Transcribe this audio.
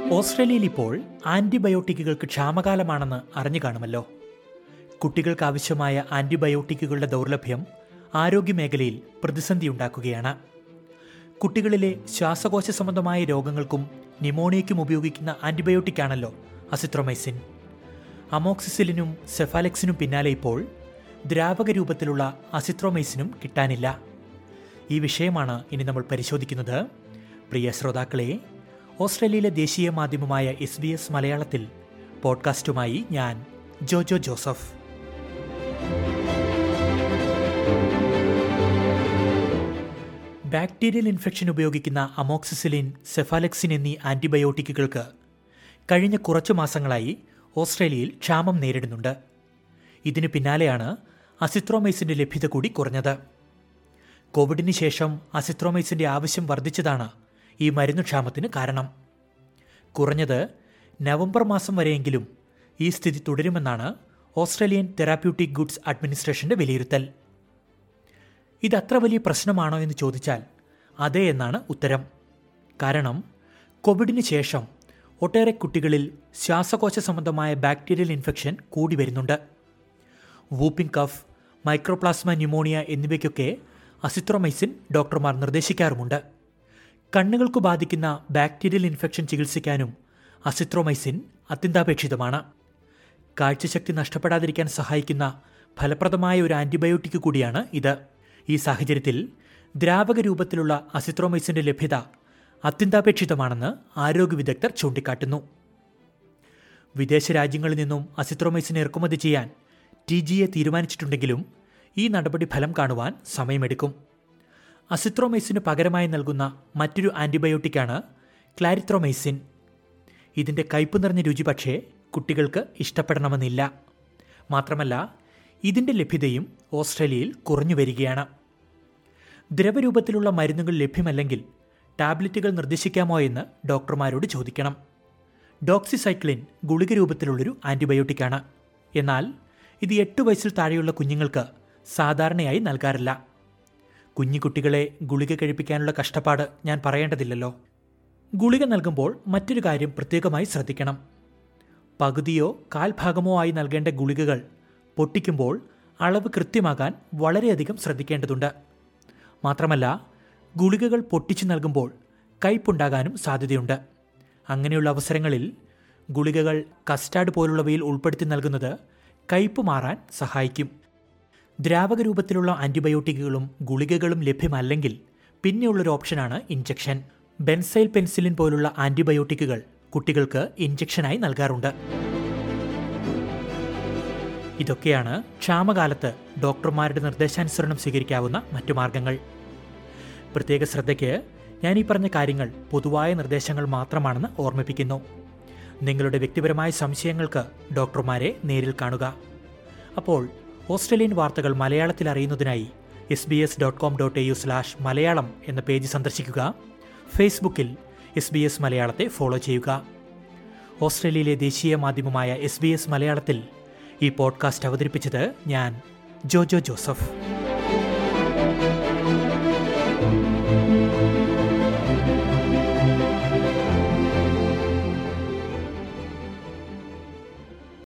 ഓസ്ട്രേലിയയിൽ ഇപ്പോൾ ആന്റിബയോട്ടിക്കുകൾക്ക് ക്ഷാമകാലമാണെന്ന് അറിഞ്ഞു കാണുമല്ലോ കുട്ടികൾക്ക് ആവശ്യമായ ആന്റിബയോട്ടിക്കുകളുടെ ദൗർലഭ്യം ആരോഗ്യമേഖലയിൽ പ്രതിസന്ധി ഉണ്ടാക്കുകയാണ് കുട്ടികളിലെ ശ്വാസകോശ സംബന്ധമായ രോഗങ്ങൾക്കും ന്യൂമോണിയയ്ക്കും ഉപയോഗിക്കുന്ന ആന്റിബയോട്ടിക്കാണല്ലോ അസിത്രോമൈസിൻ അമോക്സിസിലിനും സെഫാലെക്സിനും പിന്നാലെ ഇപ്പോൾ ദ്രാവക രൂപത്തിലുള്ള അസിത്രോമൈസിനും കിട്ടാനില്ല ഈ വിഷയമാണ് ഇനി നമ്മൾ പരിശോധിക്കുന്നത് പ്രിയ ശ്രോതാക്കളെ ഓസ്ട്രേലിയയിലെ ദേശീയ മാധ്യമമായ എസ് ബി എസ് മലയാളത്തിൽ പോഡ്കാസ്റ്റുമായി ഞാൻ ജോജോ ജോസഫ് ബാക്ടീരിയൽ ഇൻഫെക്ഷൻ ഉപയോഗിക്കുന്ന അമോക്സിസിലിൻ സെഫാലെക്സിൻ എന്നീ ആന്റിബയോട്ടിക്കുകൾക്ക് കഴിഞ്ഞ കുറച്ചു മാസങ്ങളായി ഓസ്ട്രേലിയയിൽ ക്ഷാമം നേരിടുന്നുണ്ട് ഇതിന് പിന്നാലെയാണ് അസിത്രോമൈസിന്റെ ലഭ്യത കൂടി കുറഞ്ഞത് കോവിഡിന് ശേഷം അസിത്രോമൈസിന്റെ ആവശ്യം വർദ്ധിച്ചതാണ് ഈ മരുന്നു ക്ഷാമത്തിന് കാരണം കുറഞ്ഞത് നവംബർ മാസം വരെയെങ്കിലും ഈ സ്ഥിതി തുടരുമെന്നാണ് ഓസ്ട്രേലിയൻ തെറാപ്യൂട്ടിക് ഗുഡ്സ് അഡ്മിനിസ്ട്രേഷന്റെ വിലയിരുത്തൽ ഇതത്ര വലിയ പ്രശ്നമാണോ എന്ന് ചോദിച്ചാൽ അതെ എന്നാണ് ഉത്തരം കാരണം കോവിഡിന് ശേഷം ഒട്ടേറെ കുട്ടികളിൽ ശ്വാസകോശ സംബന്ധമായ ബാക്ടീരിയൽ ഇൻഫെക്ഷൻ കൂടി വരുന്നുണ്ട് വൂപ്പിംഗ് കഫ് മൈക്രോപ്ലാസ്മ ന്യൂമോണിയ എന്നിവയ്ക്കൊക്കെ അസിത്രോമൈസിൻ ഡോക്ടർമാർ നിർദ്ദേശിക്കാറുമുണ്ട് കണ്ണുകൾക്ക് ബാധിക്കുന്ന ബാക്ടീരിയൽ ഇൻഫെക്ഷൻ ചികിത്സിക്കാനും അസിത്രോമൈസിൻ അത്യന്താപേക്ഷിതമാണ് കാഴ്ചശക്തി നഷ്ടപ്പെടാതിരിക്കാൻ സഹായിക്കുന്ന ഫലപ്രദമായ ഒരു ആന്റിബയോട്ടിക് കൂടിയാണ് ഇത് ഈ സാഹചര്യത്തിൽ ദ്രാവക രൂപത്തിലുള്ള അസിത്രോമൈസിന്റെ ലഭ്യത അത്യന്താപേക്ഷിതമാണെന്ന് ആരോഗ്യ വിദഗ്ധർ ചൂണ്ടിക്കാട്ടുന്നു വിദേശ രാജ്യങ്ങളിൽ നിന്നും അസിത്രോമൈസിൻ ഇറക്കുമതി ചെയ്യാൻ ടി ജി എ തീരുമാനിച്ചിട്ടുണ്ടെങ്കിലും ഈ നടപടി ഫലം കാണുവാൻ സമയമെടുക്കും അസിത്രോമൈസിന് പകരമായി നൽകുന്ന മറ്റൊരു ആന്റിബയോട്ടിക്കാണ് ക്ലാരിത്രോമൈസിൻ ഇതിൻ്റെ കയ്പ് നിറഞ്ഞ രുചി പക്ഷേ കുട്ടികൾക്ക് ഇഷ്ടപ്പെടണമെന്നില്ല മാത്രമല്ല ഇതിൻ്റെ ലഭ്യതയും ഓസ്ട്രേലിയയിൽ കുറഞ്ഞു വരികയാണ് ദ്രവരൂപത്തിലുള്ള മരുന്നുകൾ ലഭ്യമല്ലെങ്കിൽ ടാബ്ലറ്റുകൾ നിർദ്ദേശിക്കാമോ എന്ന് ഡോക്ടർമാരോട് ചോദിക്കണം ഡോക്സിസൈക്ലിൻ ഗുളിക രൂപത്തിലുള്ളൊരു ആന്റിബയോട്ടിക്കാണ് എന്നാൽ ഇത് എട്ട് വയസ്സിൽ താഴെയുള്ള കുഞ്ഞുങ്ങൾക്ക് സാധാരണയായി നൽകാറില്ല കുഞ്ഞു കുട്ടികളെ ഗുളിക കഴിപ്പിക്കാനുള്ള കഷ്ടപ്പാട് ഞാൻ പറയേണ്ടതില്ലല്ലോ ഗുളിക നൽകുമ്പോൾ മറ്റൊരു കാര്യം പ്രത്യേകമായി ശ്രദ്ധിക്കണം പകുതിയോ കാൽഭാഗമോ ആയി നൽകേണ്ട ഗുളികകൾ പൊട്ടിക്കുമ്പോൾ അളവ് കൃത്യമാകാൻ വളരെയധികം ശ്രദ്ധിക്കേണ്ടതുണ്ട് മാത്രമല്ല ഗുളികകൾ പൊട്ടിച്ചു നൽകുമ്പോൾ കയ്പുണ്ടാകാനും സാധ്യതയുണ്ട് അങ്ങനെയുള്ള അവസരങ്ങളിൽ ഗുളികകൾ കസ്റ്റാർഡ് പോലുള്ളവയിൽ ഉൾപ്പെടുത്തി നൽകുന്നത് കയ്പ് മാറാൻ സഹായിക്കും ദ്രാവക രൂപത്തിലുള്ള ആന്റിബയോട്ടിക്കുകളും ഗുളികകളും ലഭ്യമല്ലെങ്കിൽ പിന്നെയുള്ളൊരു ഓപ്ഷനാണ് ഇഞ്ചക്ഷൻ ബെൻസൈൽ പെൻസിലിൻ പോലുള്ള ആന്റിബയോട്ടിക്കുകൾ കുട്ടികൾക്ക് ഇഞ്ചക്ഷനായി നൽകാറുണ്ട് ഇതൊക്കെയാണ് ക്ഷാമകാലത്ത് ഡോക്ടർമാരുടെ നിർദ്ദേശാനുസരണം സ്വീകരിക്കാവുന്ന മറ്റു മാർഗങ്ങൾ പ്രത്യേക ശ്രദ്ധയ്ക്ക് ഞാൻ ഈ പറഞ്ഞ കാര്യങ്ങൾ പൊതുവായ നിർദ്ദേശങ്ങൾ മാത്രമാണെന്ന് ഓർമ്മിപ്പിക്കുന്നു നിങ്ങളുടെ വ്യക്തിപരമായ സംശയങ്ങൾക്ക് ഡോക്ടർമാരെ നേരിൽ കാണുക അപ്പോൾ ഓസ്ട്രേലിയൻ വാർത്തകൾ മലയാളത്തിൽ അറിയുന്നതിനായി S B S dot com dot A U slash Malayalam എന്ന പേജ് സന്ദർശിക്കുക ഫേസ്ബുക്കിൽ എസ് ബി എസ് മലയാളത്തെ ഫോളോ ചെയ്യുക ഓസ്ട്രേലിയയിലെ ദേശീയ മാധ്യമമായ എസ് ബി എസ് മലയാളത്തിൽ ഈ പോഡ്കാസ്റ്റ് അവതരിപ്പിച്ചത് ഞാൻ ജോജോ ജോസഫ്